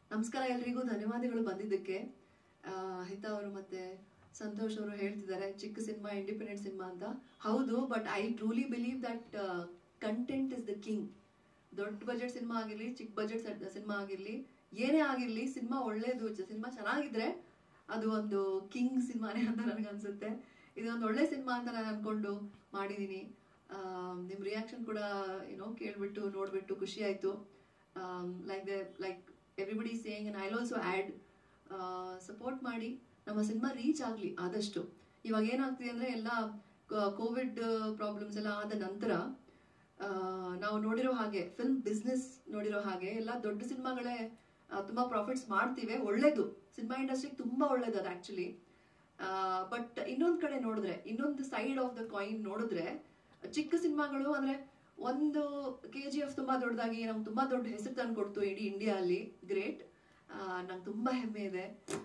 ನಮಸ್ಕಾರ ಎಲ್ರಿಗೂ ಧನ್ಯವಾದಗಳು ಬಂದಿದ್ದಕ್ಕೆ ಆ, ಹಿತಾ ಅವರು ಮತ್ತೆ ಸಂತೋಷ್ ಅವರು ಹೇಳ್ತಿದ್ದಾರೆ ಚಿಕ್ಕ ಸಿನಿಮಾ ಇಂಡಿಪೆಂಡೆಂಟ್ ಸಿನಿಮಾ ಅಂತ ಹೌದು but I truly believe that content is the king ದೊಡ್ಡ ಬಜೆಟ್ ಸಿನಿಮಾ ಆಗಿರ್ಲಿ ಚಿಕ್ಕ ಬಜೆಟ್ ಸಿನಿಮಾ ಆಗಿರ್ಲಿ ಏನೇ ಆಗಿರ್ಲಿ ಸಿನಿಮಾ ಒಳ್ಳೇದು ಸಿನಿಮಾ ಚೆನ್ನಾಗಿದ್ರೆ ಅದು ಒಂದು ಕಿಂಗ್ ಸಿನಿಮಾನೇ ಅಂತ ನನಗನ್ಸುತ್ತೆ ಇದು ಒಂದು ಒಳ್ಳೆ ಸಿನಿಮಾ ಅಂತ ನಾನು ಅನ್ಕೊಂಡು ಮಾಡಿದ್ದೀನಿ ನಿಮ್ಮ ರಿಯಾಕ್ಷನ್ ಕೂಡ ಏನೋ ಕೇಳ್ಬಿಟ್ಟು ನೋಡ್ಬಿಟ್ಟು ಖುಷಿ ಆಯ್ತು like the like everybody saying and I also add support ಮಾಡಿ ನಮ್ಮ ಸಿನಿಮಾ ರೀಚ್ ಆಗಲಿ ಆದಷ್ಟು ಇವಾಗ ಏನಾಗ್ತಿದೆ ಅಂದ್ರೆ ಎಲ್ಲ ಕೋವಿಡ್ ಪ್ರಾಬ್ಲಮ್ಸ್ ಎಲ್ಲ ಆದ ನಂತರ ಆ, ನಾವು ನೋಡಿರೋ ಹಾಗೆ ಫಿಲ್ಮ್ ಬಿಸ್ನೆಸ್ ನೋಡಿರೋ ಹಾಗೆ ಎಲ್ಲ ದೊಡ್ಡ ಸಿನಿಮಾಗಳೇ ತುಂಬಾ ಪ್ರಾಫಿಟ್ಸ್ ಮಾಡ್ತಿವೆ ಒಳ್ಳೇದು ಸಿನಿಮಾ ಇಂಡಸ್ಟ್ರಿಗೆ ತುಂಬಾ ಒಳ್ಳೇದು ಅದು ಆಕ್ಚುಲಿ ಬಟ್ ಇನ್ನೊಂದ್ ಕಡೆ ನೋಡಿದ್ರೆ ಇನ್ನೊಂದು ಸೈಡ್ ಆಫ್ ದ ಕಾಯಿನ್ ನೋಡಿದ್ರೆ ಚಿಕ್ಕ ಸಿನಿಮಾಗಳು ಅಂದ್ರೆ ಒಂದು ಕೆ ಜಿ ಎಫ್ ತುಂಬಾ ದೊಡ್ಡದಾಗಿ ನಮ್ಗೆ ತುಂಬಾ ದೊಡ್ಡ ಹೆಸರು ತಂದು ಕೊಡ್ತು ಇಡೀ ಇಂಡಿಯಾ ಅಲ್ಲಿ ಗ್ರೇಟ್ ನಂಗೆ ತುಂಬಾ ಹೆಮ್ಮೆ ಇದೆ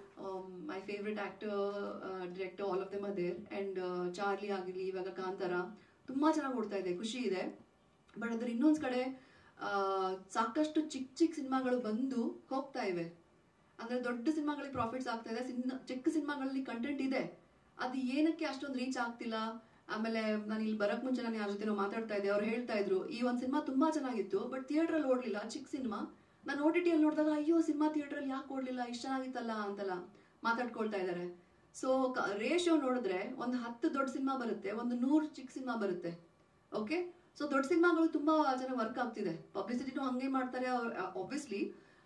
my favourite actor director all of them other and Charlie ಆಗಿರ್ಲಿ ಇವಾಗ ಕಾಂತಾರ ತುಂಬಾ ಚೆನ್ನಾಗಿ ಓಡ್ತಾ ಇದೆ ಖುಷಿ ಇದೆ ಬಟ್ ಅದ್ರ ಇನ್ನೊಂದ್ ಕಡೆ ಆ, ಸಾಕಷ್ಟು ಚಿಕ್ಕ ಚಿಕ್ಕ ಸಿನಿಮಾಗಳು ಬಂದು ಹೋಗ್ತಾ ಇವೆ ಅಂದ್ರೆ ದೊಡ್ಡ ಸಿನಿಮಾಗಳಿಗೆ ಪ್ರಾಫಿಟ್ಸ್ ಆಗ್ತಾ ಇದೆ ಸಿನ್- ಚಿಕ್ಕ ಸಿನಿಮಾಗಳಲ್ಲಿ ಕಂಟೆಂಟ್ ಇದೆ ಅದು ಏನಕ್ಕೆ ಅಷ್ಟೊಂದು ರೀಚ್ ಆಗ್ತಿಲ್ಲ ಆಮೇಲೆ ನಾನು ಇಲ್ಲಿ ಬರಕ್ ಮುಂಚೆ ನಾನು ಯಾರ ಜೊತೆ ಮಾತಾಡ್ತಾ ಇದ್ದೆ ಅವ್ರು ಹೇಳ್ತಾ ಇದ್ರು ಈ ಒಂದ್ ಸಿನಿಮಾ ತುಂಬಾ ಚೆನ್ನಾಗಿತ್ತು ಬಟ್ ಥಿಯೇಟರ್ ಅಲ್ಲಿ ಓಡ್ಲಿಲ್ಲ ಚಿಕ್ಕ ಸಿನಿಮಾ ನಾನು ಓ ಟಿ ಟಿ ಅಲ್ಲಿ ನೋಡಿದಾಗ ಅಯ್ಯೋ ಸಿನಿಮಾ ಥಿಯೇಟರ್ ಅಲ್ಲಿ ಯಾಕೆ ಓಡ್ಲಿಲ್ಲ ಇಷ್ಟ ಚೆನ್ನಾಗಿತ್ತಲ್ಲ ಅಂತೆಲ್ಲ ಮಾತಾಡ್ಕೊಳ್ತಾ ಇದ್ದಾರೆ ಸೊ ರೇಷಿಯೋ ನೋಡಿದ್ರೆ ಒಂದು ಹತ್ತು ದೊಡ್ಡ ಸಿನಿಮಾ ಬರುತ್ತೆ ಒಂದು ನೂರು ಚಿಕ್ಕ ಸಿನಿಮಾ ಬರುತ್ತೆ ಓಕೆ ಸೊ ದೊಡ್ಡ ಸಿನಿಮಾಗಳು ತುಂಬಾ ಚೆನ್ನಾಗಿ ವರ್ಕ್ ಆಗ್ತಿದೆ ಪಬ್ಲಿಸಿಟಿನೂ ಹಂಗೆ ಮಾಡ್ತಾರೆ ಆಬ್ವಿಯಸ್ಲಿ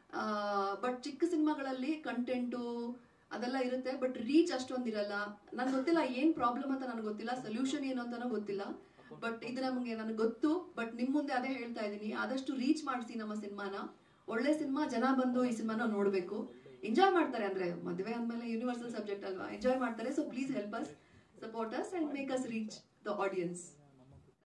ಬಟ್ ಚಿಕ್ಕ ಸಿನಿಮಾಗಳಲ್ಲಿ ಕಂಟೆಂಟು ಅದೆಲ್ಲ ಇರುತ್ತೆ ಬಟ್ ರೀಚ್ ಅಷ್ಟೊಂದಿರಲ್ಲ ನನ್ಗೆ ಗೊತ್ತಿಲ್ಲ ಏನ್ ಪ್ರಾಬ್ಲಮ್ ಅಂತ ನನಗೆ ಗೊತ್ತಿಲ್ಲ ಸೊಲ್ಯೂಷನ್ ಏನು ಅಂತಾನೂ ಗೊತ್ತಿಲ್ಲ ಬಟ್ ಇದು ನಮಗೆ ನನಗೆ ಗೊತ್ತು ಬಟ್ ನಿಮ್ ಮುಂದೆ ಅದೇ ಹೇಳ್ತಾ ಇದ್ದೀನಿ ಆದಷ್ಟು ರೀಚ್ ಮಾಡಿಸಿ ನಮ್ಮ ಸಿನಿಮಾನ ಒಳ್ಳೆ ಸಿನಿಮಾ ಜನ ಬಂದು ಈ ಸಿನಿಮಾನ ನೋಡ್ಬೇಕು ಎಂಜಾಯ್ ಮಾಡ್ತಾರೆ ಅಂದ್ರೆ ಮದುವೆ ಅಂದ್ಮೇಲೆ ಯೂನಿವರ್ಸಲ್ ಸಬ್ಜೆಕ್ಟ್ ಅಲ್ವಾ ಎಂಜಾಯ್ ಮಾಡ್ತಾರೆ so please help us support us and make us reach the audience